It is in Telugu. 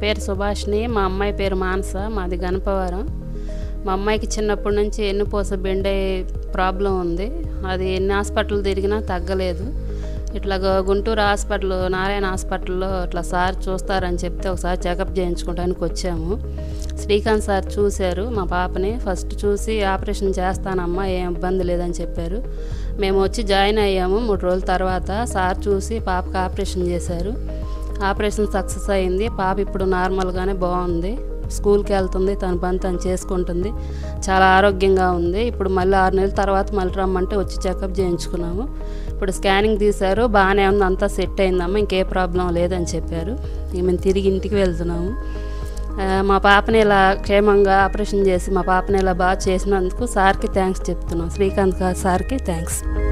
పేరు సుభాష్ని మా అమ్మాయి పేరు మానస మాది గణపవరం మా అమ్మాయికి చిన్నప్పటి నుంచి ఎన్నుపూస బెండే ప్రాబ్లం ఉంది అది ఎన్ని హాస్పిటల్ తిరిగినా తగ్గలేదు ఇట్లా గు- గుంటూరు హాస్పిటల్ నారాయణ హాస్పిటల్లో ఇట్లా సార్ చూస్తారని చెప్తే ఒకసారి చెకప్ చేయించుకోవడానికి వచ్చాము శ్రీకాంత్ సార్ చూశారు మా పాపని ఫస్ట్ చూసి ఆపరేషన్ చేస్తానమ్మా ఏం ఇబ్బంది లేదని చెప్పారు మేము వచ్చి జాయిన్ అయ్యాము మూడు రోజుల తర్వాత సార్ చూసి పాపకి ఆపరేషన్ చేశారు ఆపరేషన్ సక్సెస్ అయింది పాప ఇప్పుడు నార్మల్గానే బాగుంది స్కూల్కి వెళ్తుంది తన పని తను చేసుకుంటుంది చాలా ఆరోగ్యంగా ఉంది ఇప్పుడు మళ్ళీ ఆరు నెలల తర్వాత మళ్ళీ రమ్మంటే వచ్చి చెకప్ చేయించుకున్నాము ఇప్పుడు స్కానింగ్ తీశారు బాగానే ఉంది అంతా సెట్ అయిందమ్మా ఇంకే ప్రాబ్లం లేదని చెప్పారు ఇక మేము తిరిగి ఇంటికి వెళ్తున్నాము ఆ, మా పాపని ఇలా క్షేమంగా ఆపరేషన్ చేసి మా పాపని ఇలా బాగా చేసినందుకు సార్కి థ్యాంక్స్ చెప్తున్నాం శ్రీకాంత్ గారు సార్కి థ్యాంక్స్